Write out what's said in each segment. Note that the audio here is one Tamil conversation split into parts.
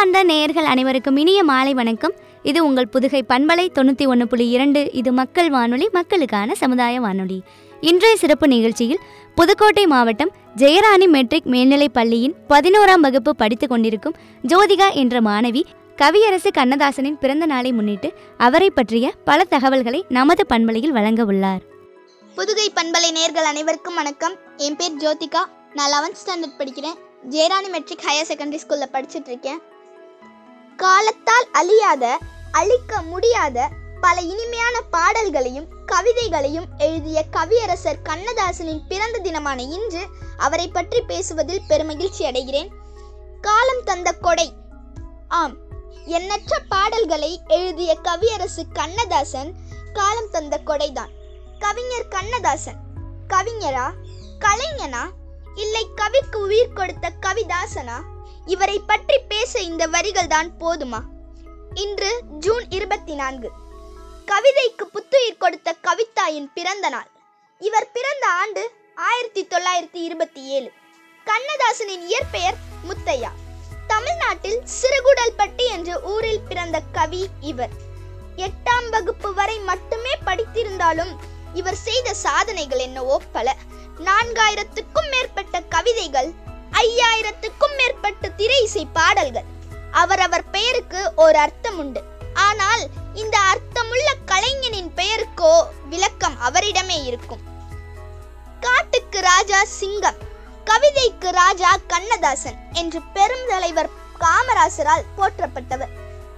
அன்பார்ந்த நேயர்கள் அனைவருக்கும் இனிய மாலை வணக்கம் இது உங்கள் புதுகை பண்பலை தொண்ணூற்றி ஒன்று புள்ளி இரண்டு இது மக்கள் வானொலி மக்களுக்கான சமுதாய வானொலி இன்றைய சிறப்பு நிகழ்ச்சியில் புதுக்கோட்டை மாவட்டம் ஜெயராணி மெட்ரிக் மேல்நிலைப் பள்ளியின் பதினோராம் வகுப்பு படித்து கொண்டிருக்கும் ஜோதிகா என்ற மாணவி கவியரசு கண்ணதாசனின் பிறந்த நாளை முன்னிட்டு அவரை பற்றிய பல தகவல்களை நமது பண்பலையில் வழங்க உள்ளார் புதுகை பண்பலை நேர்கள் அனைவருக்கும் வணக்கம் என் பேர் ஜோதிகா நான் லெவன்த் ஸ்டாண்டர்ட் படிக்கிறேன் ஜெயராணி மெட்ரிக் ஹையர் செகண்டரி ஸ்கூலில் படிச்சுட்டு இருக்கேன் காலத்தால் அழியாத அழிக்க முடியாத பல இனிமையான பாடல்களையும் கவிதைகளையும் எழுதிய கவியரசர் கண்ணதாசனின் பிறந்த தினமான இன்று அவரை பற்றி பேசுவதில் பெருமகிழ்ச்சி அடைகிறேன் காலம் தந்த கொடை ஆம் எண்ணற்ற பாடல்களை எழுதிய கவியரசு கண்ணதாசன் காலம் தந்த கொடைதான் கவிஞர் கண்ணதாசன் கவிஞரா கலைஞனா இல்லை கவிக்கு உயிர் கொடுத்த கவிதாசனா இவரை பற்றி பேச இந்த வரிகள் தான் போதுமா இன்று ஜூன் இருபத்தி நான்கு கவிதைக்கு புத்துயிர் கொடுத்த கவிதாயின் பிறந்த நாள் இவர் பிறந்த ஆண்டு ஆயிரத்தி தொள்ளாயிரத்தி இருபத்தி ஏழு கண்ணதாசனின் இயற்பெயர் முத்தையா தமிழ்நாட்டில் சிறுகுடல்பட்டி என்ற ஊரில் பிறந்த கவி இவர் எட்டாம் வகுப்பு வரை மட்டுமே படித்திருந்தாலும் இவர் செய்த சாதனைகள் என்னவோ பல நான்காயிரத்துக்கும் மேற்பட்ட கவிதைகள் ஐயாயிரத்துக்கும் மேற்பட்ட திரை இசை பாடல்கள் அவரவர் பெயருக்கு ஒரு அர்த்தம் உண்டு ஆனால் இந்த அர்த்தமுள்ள கலைஞனின் பெயருக்கோ விளக்கம் அவரிடமே இருக்கும் காட்டுக்கு ராஜா சிங்கம் கவிதைக்கு ராஜா கண்ணதாசன் என்று பெரும் தலைவர் காமராசரால் போற்றப்பட்டவர்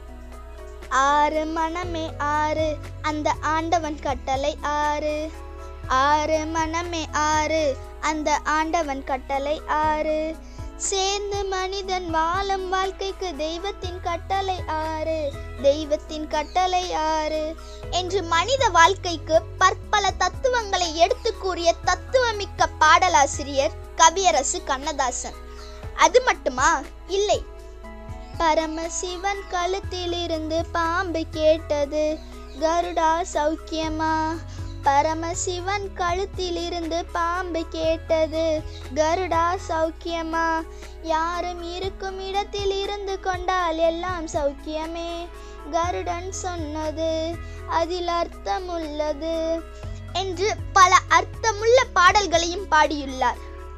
ஆறு மனமே ஆறு அந்த ஆண்டவன் கட்டளை ஆறு ஆறு மனமே ஆறு அந்த ஆண்டவன் கட்டளை ஆறு சேர்ந்து மனிதன் வாழும் வாழ்க்கைக்கு தெய்வத்தின் கட்டளை ஆறு தெய்வத்தின் கட்டளை ஆறு என்று மனித வாழ்க்கைக்கு பற்பல தத்துவங்களை எடுத்து கூறிய தத்துவமிக்க பாடலாசிரியர் கவியரசு கண்ணதாசன் அது மட்டுமா இல்லை பரமசிவன் கழுத்திலிருந்து பாம்பு கேட்டது கருடா சௌக்கியமா பரமசிவன் கழுத்திலிருந்து பாம்பு கேட்டது கருடா சௌக்கியமா யாரும் இருக்கும் இடத்தில் இருந்து கொண்டால் எல்லாம் சௌக்கியமே கருடன் சொன்னது அதில் அர்த்தம் உள்ளது என்று பல அர்த்தமுள்ள பாடல்களையும் பாடியுள்ளார்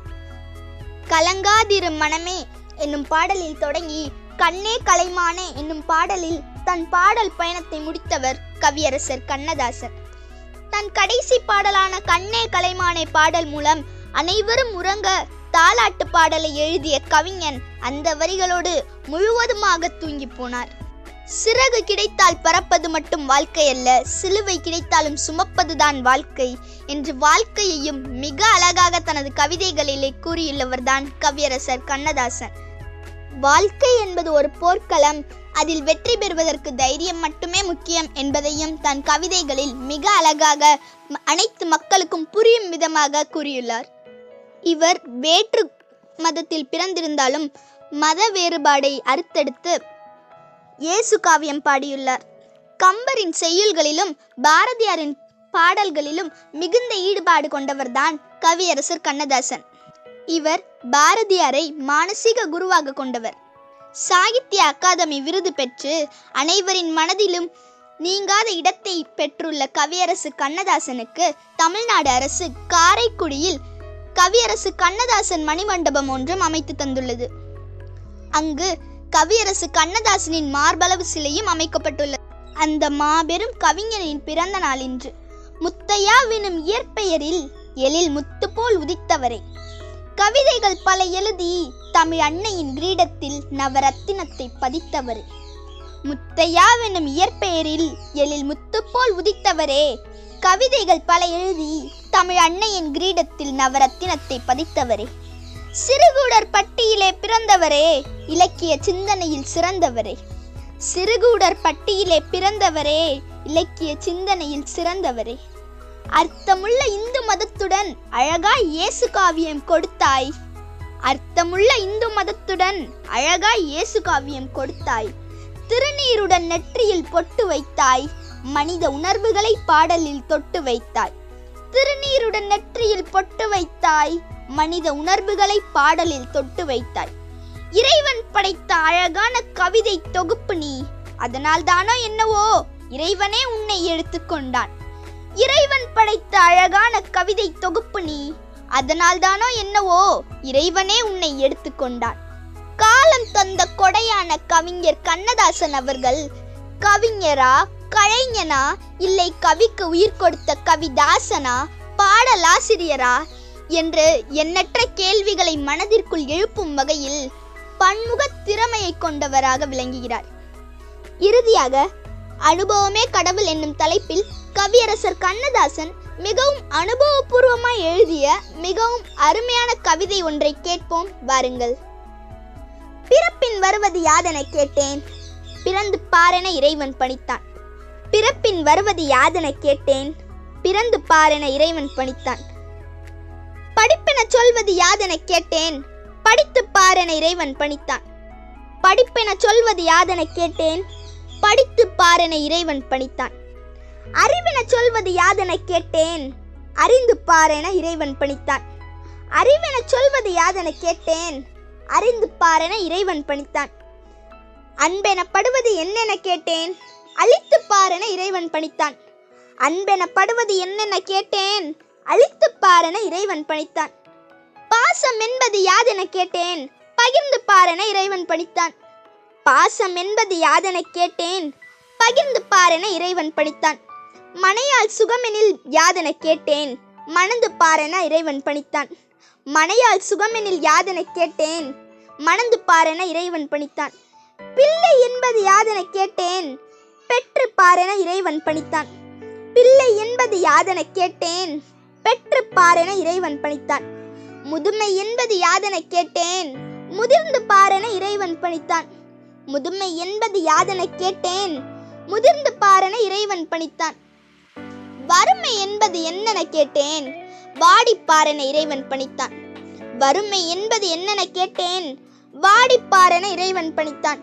கலங்காதிரு மனமே என்னும் பாடலில் தொடங்கி கண்ணே கலைமானே என்னும் பாடலில் தன் பாடல் பயணத்தை முடித்தவர் கவியரசர் கண்ணதாசன் தன் கடைசி பாடலான கண்ணே கலைமானே பாடல் மூலம் அனைவரும் உறங்க தாலாட்டு பாடலை எழுதிய கவிஞன் அந்த வரிகளோடு முழுவதுமாக தூங்கி போனார் சிறகு கிடைத்தால் பறப்பது மட்டும் வாழ்க்கை அல்ல சிலுவை கிடைத்தாலும் சுமப்பதுதான் வாழ்க்கை என்று வாழ்க்கையையும் மிக அழகாக தனது கவிதைகளிலே கூறியுள்ளவர்தான் கவியரசர் கண்ணதாசன் வாழ்க்கை என்பது ஒரு போர்க்களம் அதில் வெற்றி பெறுவதற்கு தைரியம் மட்டுமே முக்கியம் என்பதையும் தன் கவிதைகளில் மிக அழகாக ம- அனைத்து மக்களுக்கும் புரியும் விதமாக கூறியுள்ளார் இவர் வேற்று மதத்தில் பிறந்திருந்தாலும் மத வேறுபாடை அறுத்தெடுத்து இயேசு காவியம் பாடியுள்ளார் கம்பரின் செய்யுள்களிலும் பாரதியாரின் பாடல்களிலும் மிகுந்த ஈடுபாடு கொண்டவர்தான் கவியரசர் கண்ணதாசன் இவர் பாரதியாரை மானசீக குருவாக கொண்டவர் சாகித்ய அகாதமி விருது பெற்று அனைவரின் மனதிலும் நீங்காத இடத்தை பெற்றுள்ள கவியரசு கண்ணதாசனுக்கு தமிழ்நாடு அரசு காரைக்குடியில் கவியரசு கண்ணதாசன் மணிமண்டபம் ஒன்றும் அமைத்து தந்துள்ளது அங்கு கவியரசு கண்ணதாசனின் மார்பளவு சிலையும் அமைக்கப்பட்டுள்ளது அந்த மாபெரும் கவிஞனின் பிறந்த நாள் இன்று முத்தையாவினும் இயற்பெயரில் எழில் முத்து போல் உதித்தவரே கவிதைகள் பல எழுதி தமிழ் அன்னையின் கிரீடத்தில் நவரத்தினத்தை பதித்தவரே முத்தையாவெனும் இயற்பெயரில் எழில் முத்து போல் உதித்தவரே கவிதைகள் பல எழுதி தமிழ் அன்னையின் கிரீடத்தில் நவரத்தினத்தை பதித்தவரே சிறுகூடர் பட்டியிலே பிறந்தவரே இலக்கிய சிந்தனையில் சிறந்தவரே சிறுகூடர் பட்டியிலே பிறந்தவரே இலக்கிய சிந்தனையில் சிறந்தவரே அர்த்தமுள்ள இந்து மதத்துடன் அழகாய் இயேசு காவியம் கொடுத்தாய் அர்த்தமுள்ள இந்து மதத்துடன் அழகாய் இயேசு காவியம் கொடுத்தாய் திருநீருடன் நெற்றியில் பொட்டு வைத்தாய் மனித உணர்வுகளை பாடலில் தொட்டு வைத்தாய் திருநீருடன் நெற்றியில் பொட்டு வைத்தாய் மனித உணர்வுகளை பாடலில் தொட்டு வைத்தாய் இறைவன் படைத்த அழகான கவிதை தொகுப்பு நீ அதனால் தானோ என்னவோ இறைவனே உன்னை எடுத்துக்கொண்டான் இறைவன் படைத்த அழகான கவிதை தொகுப்பு நீ அதனால் தானோ என்னவோ இறைவனே உன்னை எடுத்துக்கொண்டான் காலம் தந்த கொடையான கவிஞர் கண்ணதாசன் அவர்கள் கவிஞரா கலைஞனா இல்லை கவிக்கு உயிர் கொடுத்த கவிதாசனா பாடலாசிரியரா என்று எண்ணற்ற கேள்விகளை மனதிற்குள் எழுப்பும் வகையில் பன்முக திறமையை கொண்டவராக விளங்குகிறார் இறுதியாக அனுபவமே கடவுள் என்னும் தலைப்பில் கவியரசர் கண்ணதாசன் மிகவும் அனுபவபூர்வமாய் எழுதிய மிகவும் அருமையான கவிதை ஒன்றை கேட்போம் வாருங்கள் பிறப்பின் வருவது யாதென கேட்டேன் பிறந்து பாரென இறைவன் பணித்தான் பிறப்பின் வருவது யாதென கேட்டேன் பிறந்து பாரென இறைவன் பணித்தான் படிப்பென சொல்வது யாதென கேட்டேன் படித்து பாரென இறைவன் பணித்தான் படிப்பென சொல்வது யாதென கேட்டேன் படித்து பாரென இறைவன் பணித்தான் அறிவென சொல்வது யாதென கேட்டேன் அறிந்து பாரென இறைவன் பணித்தான் அறிவென சொல்வது யாதென கேட்டேன் அறிந்து பாரென இறைவன் பணித்தான் அன்பெனப்படுவது என்னென கேட்டேன் அழித்து பாரென இறைவன் பணித்தான் அன்பெனப்படுவது என்னென கேட்டேன் அழித்து பாரென இறைவன் பணித்தான் பாசம் என்பது யாதென கேட்டேன் பகிர்ந்து பாரென இறைவன் பணித்தான் பாசம் என்பது யாதென கேட்டேன் பகிர்ந்து பாரென இறைவன் பணித்தான் மனையால் சுகமெனில் யாதென கேட்டேன் மணந்து பாரென இறைவன் பணித்தான் மனையால் சுகமெனில் யாதென கேட்டேன் மணந்து பாரென இறைவன் பணித்தான் பிள்ளை என்பது யாதென கேட்டேன் பெற்று பாரென இறைவன் பணித்தான் பிள்ளை என்பது யாதென கேட்டேன் பெற்று பாரென இறைவன் பணித்தான் முதுமை என்பது யாதென கேட்டேன் முதிர்ந்து பாரென இறைவன் பணித்தான் முதுமை என்பது யாதென கேட்டேன் முதிர்ந்து பாரென இறைவன் பணித்தான் வறுமை என்பது என்னென கேட்டேன் வாடிப்பாரென இறைவன் பணித்தான் வறுமை என்பது என்னென கேட்டேன் வாடிப்பாரென இறைவன் பணித்தான்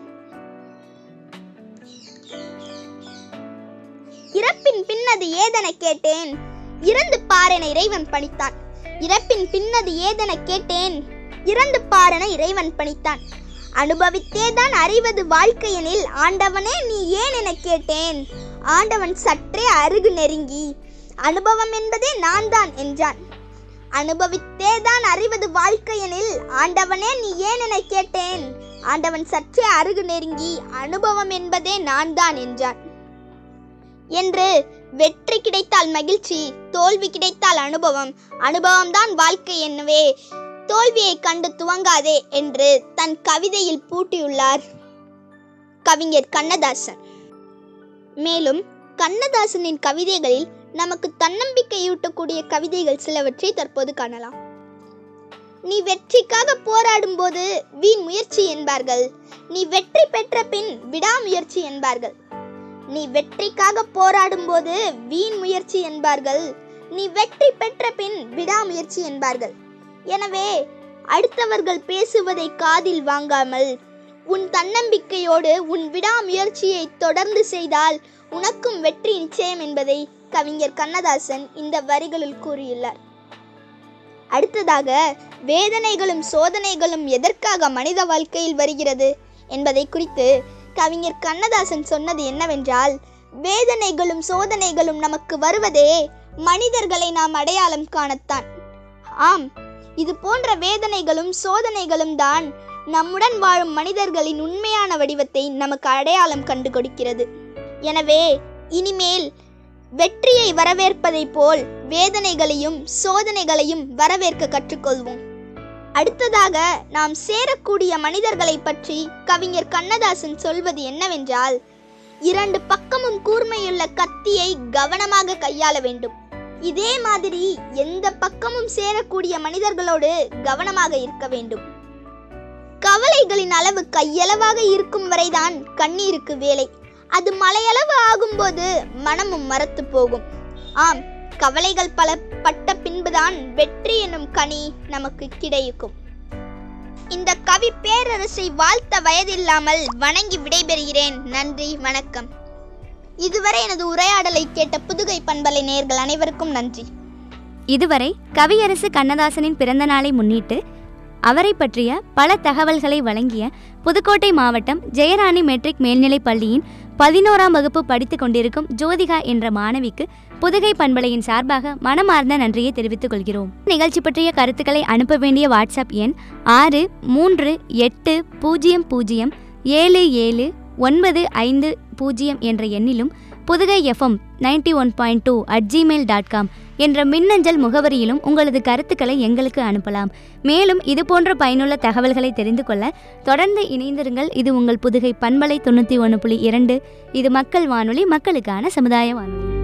இறப்பின் பின்னது ஏதென கேட்டேன் இறந்து பாரென இறைவன் பணித்தான் இறப்பின் பின்னது ஏதென கேட்டேன் இறந்து பாரென இறைவன் பணித்தான் அனுபவித்தேதான் அறிவது வாழ்க்கையெனில் ஆண்டவனே நீ ஏன் என கேட்டேன் ஆண்டவன் சற்றே அருகு நெருங்கி அனுபவம் என்பதே நான் தான் என்றான் அனுபவித்தேதான் அறிவது வாழ்க்கையெனில் ஆண்டவனே நீ ஏன் என கேட்டேன் ஆண்டவன் சற்றே அருகு நெருங்கி அனுபவம் என்பதே நான் தான் என்றான் என்று வெற்றி கிடைத்தால் மகிழ்ச்சி தோல்வி கிடைத்தால் அனுபவம் அனுபவம்தான் வாழ்க்கை என்னவே தோல்வியை கண்டு துவங்காதே என்று தன் கவிதையில் பூட்டியுள்ளார் கவிஞர் கண்ணதாசன் மேலும் கண்ணதாசனின் கவிதைகளில் நமக்கு தன்னம்பிக்கையூட்டக்கூடிய கவிதைகள் சிலவற்றை தற்போது காணலாம் நீ வெற்றிக்காக போராடும் போது வீண் முயற்சி என்பார்கள் நீ வெற்றி பெற்ற பின் விடாமுயற்சி என்பார்கள் நீ வெற்றிக்காக போராடும் போது வீண் முயற்சி என்பார்கள் நீ வெற்றி பெற்ற பின் விடாமுயற்சி என்பார்கள் எனவே அடுத்தவர்கள் பேசுவதை காதில் வாங்காமல் உன் தன்னம்பிக்கையோடு உன் விடாமுயற்சியை தொடர்ந்து செய்தால் உனக்கும் வெற்றி நிச்சயம் என்பதை கவிஞர் கண்ணதாசன் இந்த வரிகளில் கூறியுள்ளார் அடுத்ததாக வேதனைகளும் சோதனைகளும் எதற்காக மனித வாழ்க்கையில் வருகிறது என்பதை குறித்து கவிஞர் கண்ணதாசன் சொன்னது என்னவென்றால் வேதனைகளும் சோதனைகளும் நமக்கு வருவதே மனிதர்களை நாம் அடையாளம் காணத்தான் ஆம் இது போன்ற வேதனைகளும் சோதனைகளும் தான் நம்முடன் வாழும் மனிதர்களின் உண்மையான வடிவத்தை நமக்கு அடையாளம் கண்டு கொடுக்கிறது எனவே இனிமேல் வெற்றியை வரவேற்பதைப் போல் வேதனைகளையும் சோதனைகளையும் வரவேற்க கற்றுக்கொள்வோம் அடுத்ததாக நாம் சேரக்கூடிய மனிதர்களை பற்றி கவிஞர் கண்ணதாசன் சொல்வது என்னவென்றால் இரண்டு பக்கமும் கூர்மையுள்ள கத்தியை கவனமாக கையாள வேண்டும் இதே மாதிரி எந்த பக்கமும் சேரக்கூடிய மனிதர்களோடு கவனமாக இருக்க வேண்டும் கவலைகளின் அளவு கையளவாக இருக்கும் வரைதான் கண்ணீருக்கு வேலை அது மலையளவு ஆகும்போது மனமும் மரத்து போகும் ஆம் கவலைகள் பல பட்ட பின்புதான் வெற்றி எனும் கனி நமக்கு கிடைக்கும் இந்த கவி பேரரசை வாழ்த்த வயதில்லாமல் வணங்கி விடைபெறுகிறேன் நன்றி வணக்கம் இதுவரை எனது உரையாடலை கேட்ட புதுகை பண்பலை நேயர்கள் அனைவருக்கும் நன்றி இதுவரை கவியரசு கண்ணதாசனின் பிறந்த நாளை முன்னிட்டு அவரை பற்றிய பல தகவல்களை வழங்கிய புதுக்கோட்டை மாவட்டம் ஜெயராணி மெட்ரிக் மேல்நிலைப் பள்ளியின் பதினோராம் வகுப்பு படித்துக் கொண்டிருக்கும் ஜோதிகா என்ற மாணவிக்கு புதுகை பண்பலையின் சார்பாக மனமார்ந்த நன்றியை தெரிவித்துக் கொள்கிறோம் நிகழ்ச்சி பற்றிய கருத்துக்களை அனுப்ப வேண்டிய வாட்ஸ்அப் எண் ஆறு மூன்று எட்டு பூஜ்ஜியம் பூஜ்ஜியம் ஏழு ஏழு ஒன்பது ஐந்து பூஜ்ஜியம் என்ற எண்ணிலும் Pudugai FM ninety one point two at Gmail dot com என்ற மின்னஞ்சல் முகவரியிலும் உங்களது கருத்துக்களை எங்களுக்கு அனுப்பலாம் மேலும் இது போன்ற பயனுள்ள தகவல்களை தெரிந்து கொள்ள தொடர்ந்து இணைந்திருங்கள் இது உங்கள் புதுகை பண்பலை தொண்ணூற்றி ஒன்று புள்ளி இரண்டு இது மக்கள் வானொலி மக்களுக்கான சமுதாய வானொலி